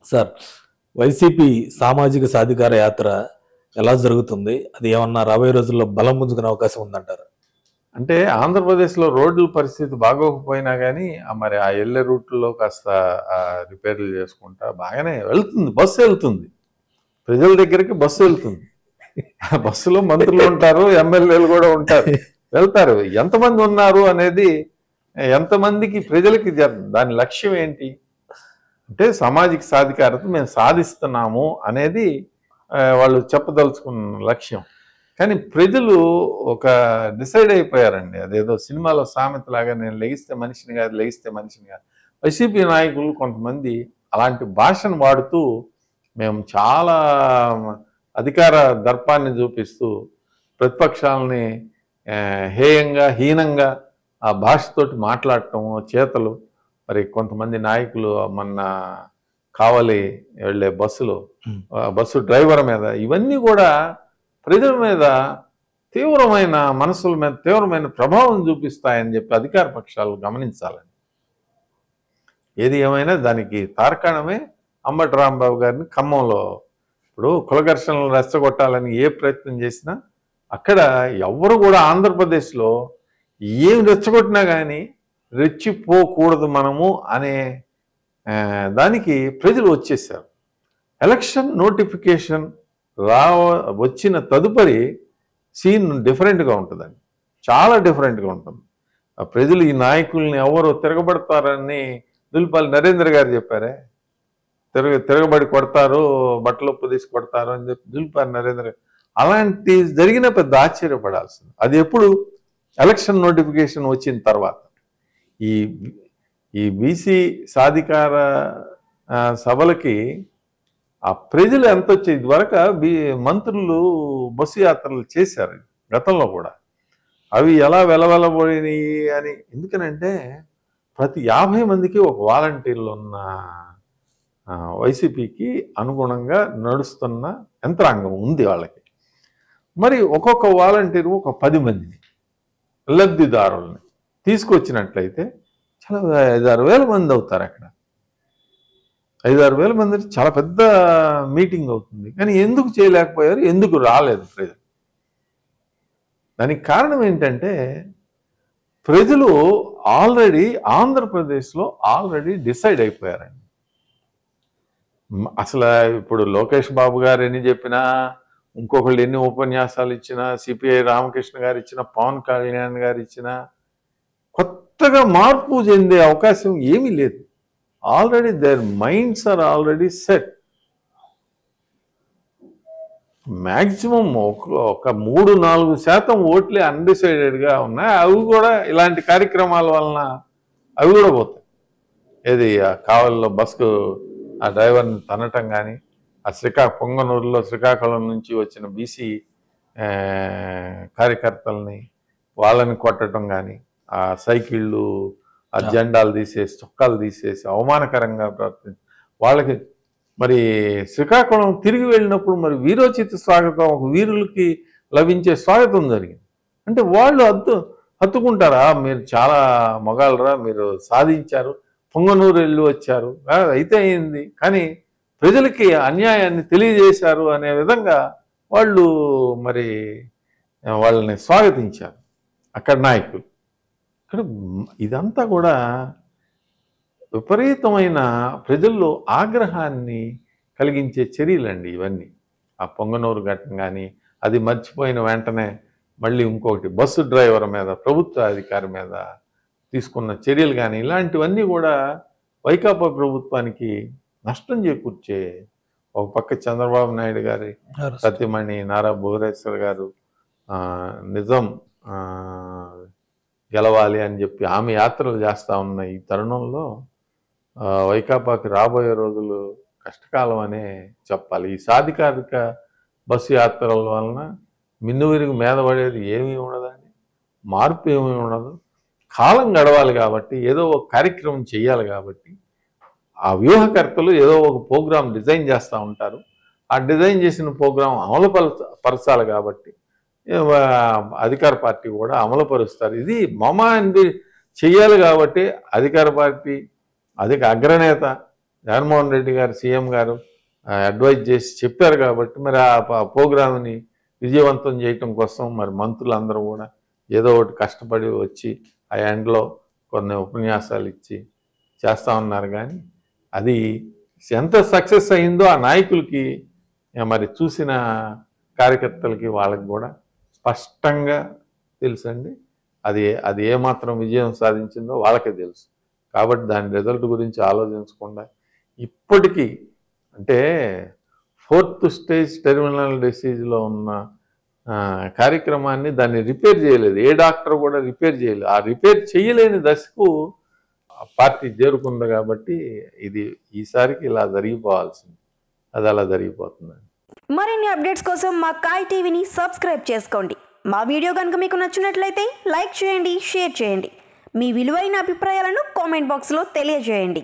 Sir YCP సామాజిక సాధికార యాత్ర ఎలా జరుగుతుంది అది ఏమన్నా రాబోయే రోజుల్లో బలం పుంజుకునే అవకాశం ఉందంటారు అంటే ఆంధ్రప్రదేశ్లో రోడ్ల పరిస్థితి బాగోకపోయినా కానీ ఆ మరి ఆ ఎల్లే రూట్లో కాస్త ఆ రిపేర్లు చేసుకుంటా బాగానే వెళ్తుంది బస్సు వెళ్తుంది ప్రజల దగ్గరికి బస్సు వెళ్తుంది ఆ బస్సులో మంత్రులు ఉంటారు ఎమ్మెల్యేలు కూడా ఉంటారు వెళ్తారు ఎంతమంది ఉన్నారు అనేది ఎంతమందికి ప్రజలకి జ- దాని లక్ష్యం ఏంటి అంటే సామాజిక సాధికారత మేము సాధిస్తున్నాము అనేది ఆ, వాళ్ళు చెప్పదలుచుకున్న లక్ష్యం కానీ ప్రజలు ఒక డిసైడ్ అయిపోయారండి అదేదో సినిమాలో సామెత లాగా నేను లెగిస్తే మనిషిని కాదు లెగిస్తే మనిషిని కాదు వైసీపీ నాయకులు కొంతమంది అలాంటి భాషను వాడుతూ మేము చాలా అధికార దర్పాన్ని చూపిస్తూ ప్రతిపక్షాలని ఆ, హేయంగా హీనంగా ఆ భాషతోటి మాట్లాడటం చేతలు మరి కొంతమంది నాయకులు మొన్న కావలి వెళ్ళే బస్సులో Hmm. ఆ బస్సు డ్రైవర్ మీద ఇవన్నీ కూడా ప్రజల మీద తీవ్రమైన మనసుల మీద తీవ్రమైన ప్రభావం చూపిస్తాయని చెప్పి అధికార పక్షాలు గమనించాలని ఏది ఏమైనా దానికి తార్కాణమే అంబటి రాంబాబు గారిని ఖమ్మంలో ఇప్పుడు కులఘర్షణలు రెచ్చగొట్టాలని ఏ ప్రయత్నం చేసినా అక్కడ ఎవరు కూడా ఆంధ్రప్రదేశ్లో ఏం రెచ్చగొట్టినా కానీ రెచ్చిపోకూడదు మనము అనే ఆ, దానికి ప్రజలు వచ్చేసారు ఎలక్షన్ నోటిఫికేషన్ రావ వచ్చిన తదుపరి సీన్ డిఫరెంట్గా ఉంటుందండి చాలా డిఫరెంట్గా ఉంటుంది ఆ ప్రజలు ఈ నాయకుల్ని ఎవరు తిరగబడతారని దుల్పాలి నరేంద్ర గారు చెప్పారే తిరగ తిరగబడి కొడతారు బట్టలు ఉప్పు తీసి కొడతారు అని చెప్పి దుల్పాలి నరేంద్ర గారు అలాంటి జరిగిన పెద్ద ఆశ్చర్యపడాల్సింది అది ఎప్పుడు ఎలక్షన్ నోటిఫికేషన్ వచ్చిన తర్వాత ఈ ఈ బీసీ సాధికార ఆ, సభలకి ఆ ప్రజలు ఎంత వచ్చే ఇదివరకు బీ మంత్రులు బస్సు యాత్రలు చేశారు గతంలో కూడా అవి ఎలా వెలవెలబోయినాయి అని ఎందుకనంటే ప్రతి యాభై మందికి ఒక వాలంటీర్లు ఉన్న ఆ, వైసీపీకి అనుగుణంగా నడుస్తున్న యంత్రాంగం ఉంది వాళ్ళకి మరి ఒక్కొక్క వాలంటీరు ఒక పది మందిని లబ్ధిదారుల్ని తీసుకొచ్చినట్లయితే చాలా ఐదారు వేల మంది అవుతారు అక్కడ ఐదారు వేల మంది అంటే చాలా పెద్ద మీటింగ్ అవుతుంది కానీ ఎందుకు చేయలేకపోయారు ఎందుకు రాలేదు ప్రజలు దానికి కారణం ఏంటంటే ప్రజలు ఆల్రెడీ ఆంధ్రప్రదేశ్లో ఆల్రెడీ డిసైడ్ అయిపోయారండి మ- అసలు ఇప్పుడు లోకేష్ బాబు గారు ఎన్ని చెప్పినా ఇంకొకళ్ళు ఎన్ని ఉపన్యాసాలు ఇచ్చినా సిపిఐ రామకృష్ణ గారు ఇచ్చిన పవన్ కళ్యాణ్ గారు ఇచ్చినా కొత్తగా మార్పు చెందే అవకాశం ఏమీ లేదు already their minds are already set maximum ఒక ఒక మూడు నాలుగు శాతం ఓట్లే అన్డిసైడెడ్గా ఉన్నాయి అవి కూడా ఇలాంటి కార్యక్రమాల వలన అవి కూడా పోతాయి ఏది ఆ కావలిలో బస్కు ఆ డ్రైవర్ని తనటం కానీ ఆ శ్రీకా పొంగనూరులో శ్రీకాకుళం నుంచి వచ్చిన బీసీ కార్యకర్తల్ని వాళ్ళని కొట్టడం కానీ ఆ సైకిళ్ళు ఆ Yeah. జెండాలు తీసేసి చొక్కాలు తీసేసి అవమానకరంగా ప్రవర్తించి వాళ్ళకి మరి శ్రీకాకుళం తిరిగి వెళ్ళినప్పుడు మరి వీరోచిత స్వాగతం ఒక వీరులకి లభించే స్వాగతం జరిగింది అంటే వాళ్ళు హత్తు హత్తుకుంటారా మీరు చాలా మగాళ్ళరా మీరు సాధించారు పొంగనూరు వెళ్ళి వచ్చారు ఆ, అయితే అయింది కానీ ప్రజలకి అన్యాయాన్ని తెలియజేశారు అనే విధంగా వాళ్ళు మరి ఆ, వాళ్ళని స్వాగతించారు అక్కడ నాయకులు ఇక్కడ మ్- ఇదంతా కూడా విపరీతమైన ప్రజల్లో ఆగ్రహాన్ని కలిగించే చర్యలండి ఇవన్నీ ఆ పొంగనూరు ఘటన కానీ అది మర్చిపోయిన వెంటనే మళ్ళీ ఇంకొకటి బస్సు డ్రైవర్ మీద ప్రభుత్వ అధికారి మీద తీసుకున్న చర్యలు కానీ ఇలాంటివన్నీ కూడా వైకాపా ప్రభుత్వానికి నష్టం చేకూర్చే ఒక పక్క చంద్రబాబు నాయుడు గారి సత్యమణి నారా భువనేశ్వర్ గారు ఆ, నిజం ఆ, గెలవాలి అని చెప్పి ఆమె యాత్రలు చేస్తా ఉన్న ఈ తరుణంలో ఆ, వైకాపాకి రాబోయే రోజులు కష్టకాలం అనే చెప్పాలి ఈ సాధికారిక బస్సు యాత్రల వలన మిన్నువిరిగి మీద పడేది ఏమీ ఉండదండి మార్పు ఏమీ ఉండదు కాలం గడవాలి కాబట్టి ఏదో ఒక కార్యక్రమం చేయాలి కాబట్టి ఆ వ్యూహకర్తలు ఏదో ఒక ప్రోగ్రాం డిజైన్ చేస్తూ ఉంటారు ఆ డిజైన్ చేసిన ప్రోగ్రాం అమలు పరచ- పరచాలి కాబట్టి ఏ, ఆ, అధికార పార్టీ కూడా అమలుపరుస్తారు ఇది మమ అని చెయ్యాలి కాబట్టి అధికార పార్టీ అధిక అగ్రనేత జగన్మోహన్ రెడ్డి గారు సీఎం గారు అడ్వైజ్ చేసి చెప్పారు కాబట్టి మరి ఆ ప- ప్రోగ్రామ్ని విజయవంతం చేయటం కోసం మరి మంత్రులందరూ కూడా ఏదో ఒకటి కష్టపడి వచ్చి ఆ ఎండ్లో కొన్ని ఉపన్యాసాలు ఇచ్చి చేస్తా ఉన్నారు కానీ అది ఎంత సక్సెస్ అయిందో ఆ నాయకులకి ఆ, మరి చూసిన కార్యకర్తలకి వాళ్ళకి కూడా స్పష్టంగా తెలుసండి అది అది ఏమాత్రం విజయం సాధించిందో వాళ్ళకే తెలుసు కాబట్టి దాని రిజల్ట్ గురించి ఆలోచించకుండా ఇప్పటికీ అంటే ఫోర్త్ స్టేజ్ టెర్మినల్ డిసీజ్లో ఉన్న ఆ, కార్యక్రమాన్ని దాన్ని రిపేర్ చేయలేదు ఏ డాక్టర్ కూడా రిపేర్ చేయలేదు ఆ రిపేర్ చేయలేని దశకు ఆ పార్టీ చేరుకుంది కాబట్టి ఇది ఈసారికి ఇలా జరిగిపోవాల్సింది అది అలా జరిగిపోతుందండి మరిన్ని అప్డేట్స్ కోసం మా కాయ్ టీవీని సబ్స్క్రైబ్ చేసుకోండి మా వీడియో కనుక మీకు నచ్చినట్లయితే లైక్ చేయండి షేర్ చేయండి మీ విలువైన అభిప్రాయాలను కామెంట్ బాక్స్లో తెలియజేయండి